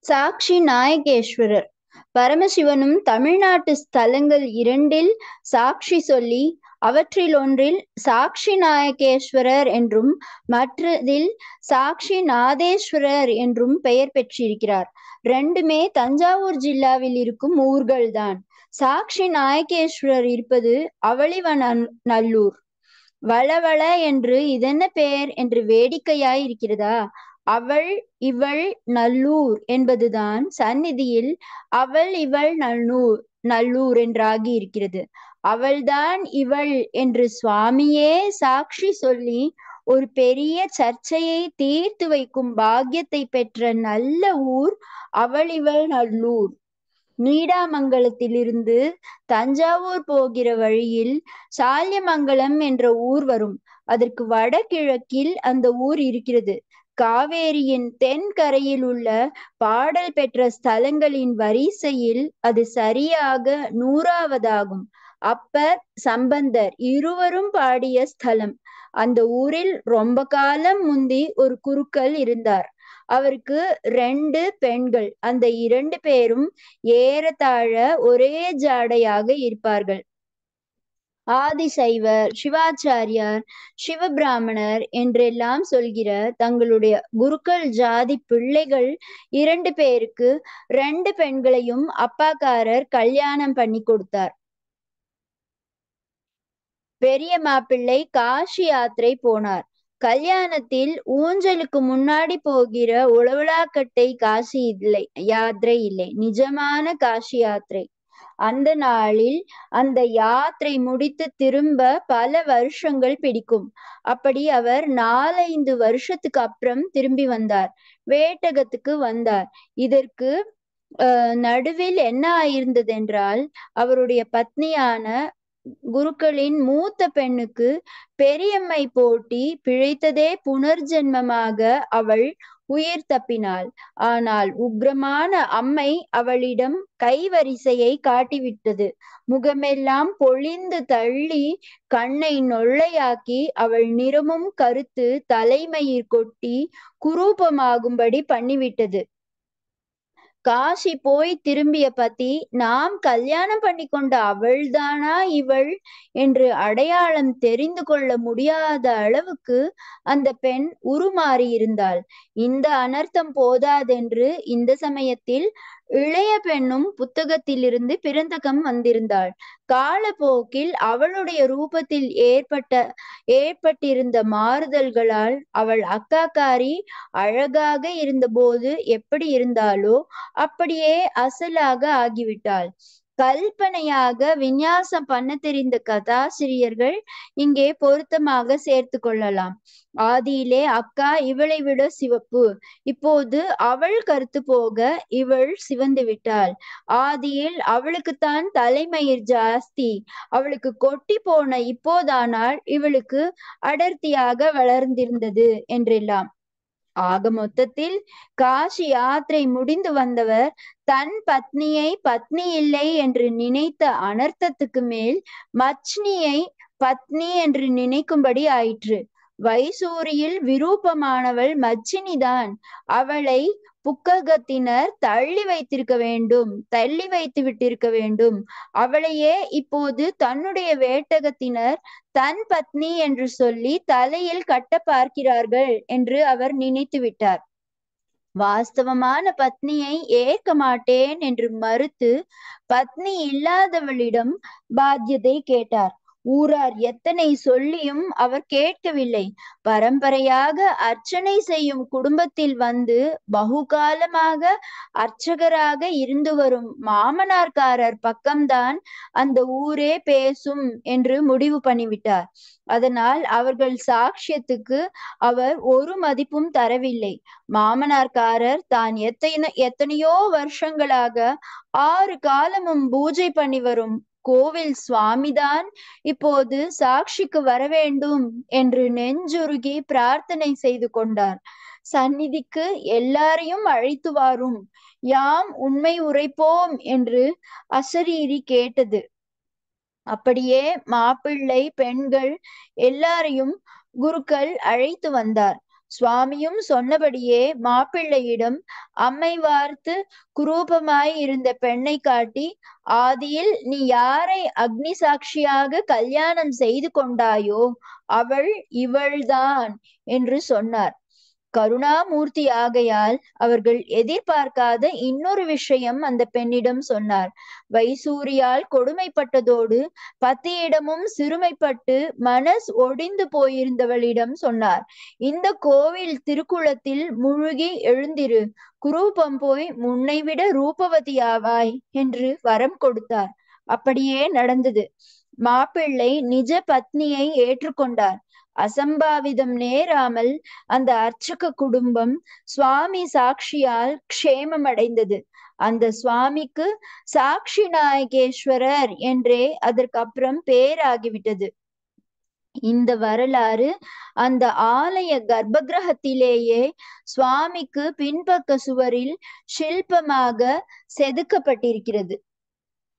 சாக்ஷி நாயகேஸ்வரர் பரமசிவனும் தமிழ்நாட்டு ஸ்தலங்கள் இரண்டில் சாக்ஷி சொல்லி அவற்றில் ஒன்றில் சாக்ஷி நாயகேஸ்வரர் என்றும் மற்றதில் சாக்ஷி நாதேஸ்வரர் என்றும் பெயர் பெற்றிருக்கிறார் ரெண்டுமே தஞ்சாவூர் ஜில்லாவில் இருக்கும் ஊர்கள்தான் சாக்ஷி நாயகேஸ்வரர் இருப்பது அவளிவ நல்லூர் வளவள என்று இதென்ன பெயர் என்று வேடிக்கையாய் இருக்கிறதா அவள் இவள் நல்லூர் என்பதுதான் சந்நிதியில் அவள் இவள் நல்லூர் நல்லூர் என்றாகி இருக்கிறது அவள்தான் இவள் என்று சுவாமியே சாட்சி சொல்லி ஒரு பெரிய சர்ச்சையை தீர்த்து வைக்கும் பாக்கியத்தை பெற்ற நல்ல ஊர் அவள் இவள் நல்லூர் நீடாமங்கலத்திலிருந்து தஞ்சாவூர் போகிற வழியில் சால்யமங்கலம் என்ற ஊர் வரும் அதற்கு வடகிழக்கில் அந்த ஊர் இருக்கிறது காவேரியின் தென்கரையில் உள்ள பாடல் பெற்ற ஸ்தலங்களின் வரிசையில் அது சரியாக நூறாவதாகும் அப்பர் சம்பந்தர் இருவரும் பாடிய ஸ்தலம் அந்த ஊரில் ரொம்ப காலம் முந்தி ஒரு குருக்கள் இருந்தார் அவருக்கு ரெண்டு பெண்கள் அந்த இரண்டு பேரும் ஏறத்தாழ ஒரே ஜாடையாக இருப்பார்கள் ஆதிசைவர் சிவாச்சாரியார் சிவபிராமணர் என்றெல்லாம் சொல்கிற தங்களுடைய குருக்கள் ஜாதி பிள்ளைகள் இரண்டு பேருக்கு ரெண்டு பெண்களையும் அப்பாக்காரர் கல்யாணம் பண்ணி கொடுத்தார் பெரிய மாப்பிள்ளை காஷி யாத்திரை போனார் கல்யாணத்தில் ஊஞ்சலுக்கு முன்னாடி போகிற உழவுலாக்கட்டை காசி இல்லை யாத்திரை இல்லை நிஜமான காஷி யாத்திரை அந்த நாளில் அந்த யாத்திரை முடித்து திரும்ப பல வருஷங்கள் பிடிக்கும் அப்படி அவர் நாலைந்து வருஷத்துக்கு அப்புறம் திரும்பி வந்தார் வேட்டகத்துக்கு வந்தார் இதற்கு நடுவில் என்ன ஆயிருந்தது என்றால் அவருடைய பத்னியான குருக்களின் மூத்த பெண்ணுக்கு பெரியம்மை போட்டி பிழைத்ததே புனர்ஜென்மமாக அவள் உயிர் தப்பினாள் ஆனால் உக்ரமான அம்மை அவளிடம் கைவரிசையை காட்டிவிட்டது முகமெல்லாம் பொழிந்து தள்ளி கண்ணை நொள்ளையாக்கி அவள் நிறமும் கருத்து தலைமயிர் கொட்டி குரூபமாகும்படி பண்ணிவிட்டது காசி போய் திரும்பிய பத்தி நாம் கல்யாணம் பண்ணி கொண்ட அவள்தானா இவள் என்று அடையாளம் தெரிந்து கொள்ள முடியாத அளவுக்கு அந்த பெண் உருமாறி இருந்தாள் இந்த அனர்த்தம் போதாதென்று இந்த சமயத்தில் இளைய பெண்ணும் புத்தகத்திலிருந்து பிறந்தகம் வந்திருந்தாள் காலப்போக்கில் அவளுடைய ரூபத்தில் ஏற்பட்ட ஏற்பட்டிருந்த மாறுதல்களால் அவள் அக்காக்காரி அழகாக இருந்தபோது எப்படி இருந்தாளோ அப்படியே அசலாக ஆகிவிட்டாள் கல்பனையாக விநியாசம் பண்ண தெரிந்த கதாசிரியர்கள் இங்கே பொருத்தமாக சேர்த்து கொள்ளலாம் ஆதியிலே அக்கா இவளை விட சிவப்பு இப்போது அவள் கருத்து போக இவள் சிவந்து விட்டாள் ஆதியில் அவளுக்குத்தான் தலைமயிர் ஜாஸ்தி அவளுக்கு கொட்டி போன இப்போதானால் இவளுக்கு அடர்த்தியாக வளர்ந்திருந்தது என்றெல்லாம் ஆக மொத்தத்தில் காஷி யாத்திரை முடிந்து வந்தவர் தன் பத்னியை பத்னி இல்லை என்று நினைத்த அனர்த்தத்துக்கு மேல் மச்னியை பத்னி என்று நினைக்கும்படி ஆயிற்று வைசூரியில் விரூபமானவள் மச்சினிதான் அவளை புக்ககத்தினர் தள்ளி வைத்திருக்க வேண்டும் தள்ளி வைத்து விட்டிருக்க வேண்டும் அவளையே இப்போது தன்னுடைய வேட்டகத்தினர் தன் பத்னி என்று சொல்லி தலையில் கட்ட பார்க்கிறார்கள் என்று அவர் நினைத்து விட்டார் வாஸ்தவமான பத்னியை ஏற்க மாட்டேன் என்று மறுத்து பத்னி இல்லாதவளிடம் பாத்தியதை கேட்டார் ஊரார் எத்தனை சொல்லியும் அவர் கேட்கவில்லை பரம்பரையாக அர்ச்சனை செய்யும் குடும்பத்தில் வந்து பகுகாலமாக அர்ச்சகராக இருந்து வரும் மாமனார்காரர் பக்கம்தான் அந்த ஊரே பேசும் என்று முடிவு பண்ணிவிட்டார் அதனால் அவர்கள் சாட்சியத்துக்கு அவர் ஒரு மதிப்பும் தரவில்லை மாமனார்காரர் தான் எத்தனை எத்தனையோ வருஷங்களாக ஆறு காலமும் பூஜை பண்ணி வரும் கோவில் சுவாமிதான் இப்போது சாட்சிக்கு வர வேண்டும் என்று நெஞ்சுருகி பிரார்த்தனை செய்து கொண்டார் சந்நிதிக்கு எல்லாரையும் அழைத்து வாரும் யாம் உண்மை உரைப்போம் என்று அசரீரி கேட்டது அப்படியே மாப்பிள்ளை பெண்கள் எல்லாரையும் குருக்கள் அழைத்து வந்தார் சுவாமியும் சொன்னபடியே மாப்பிள்ளையிடம் அம்மை வார்த்து குரூபமாய் இருந்த பெண்ணை காட்டி ஆதியில் நீ யாரை அக்னி சாட்சியாக கல்யாணம் செய்து கொண்டாயோ அவள் இவள்தான் என்று சொன்னார் கருணாமூர்த்தி ஆகையால் அவர்கள் எதிர்பார்க்காத இன்னொரு விஷயம் அந்த பெண்ணிடம் சொன்னார் வைசூரியால் கொடுமைப்பட்டதோடு பத்தியிடமும் சிறுமைப்பட்டு மனஸ் ஒடிந்து போயிருந்தவளிடம் சொன்னார் இந்த கோவில் திருக்குளத்தில் முழுகி எழுந்திரு குரூபம் போய் முன்னை விட ரூபவதியாவாய் என்று வரம் கொடுத்தார் அப்படியே நடந்தது மாப்பிள்ளை நிஜ பத்னியை ஏற்றுக்கொண்டார் அசம்பாவிதம் நேராமல் அந்த அர்ச்சக குடும்பம் சுவாமி சாட்சியால் க்ஷேமம் அடைந்தது அந்த சுவாமிக்கு சாட்சி நாயகேஸ்வரர் என்றே அதற்கு அப்புறம் பேராகிவிட்டது இந்த வரலாறு அந்த ஆலய கர்ப்பகிரகத்திலேயே சுவாமிக்கு பின்பக்க சுவரில் சில்பமாக செதுக்கப்பட்டிருக்கிறது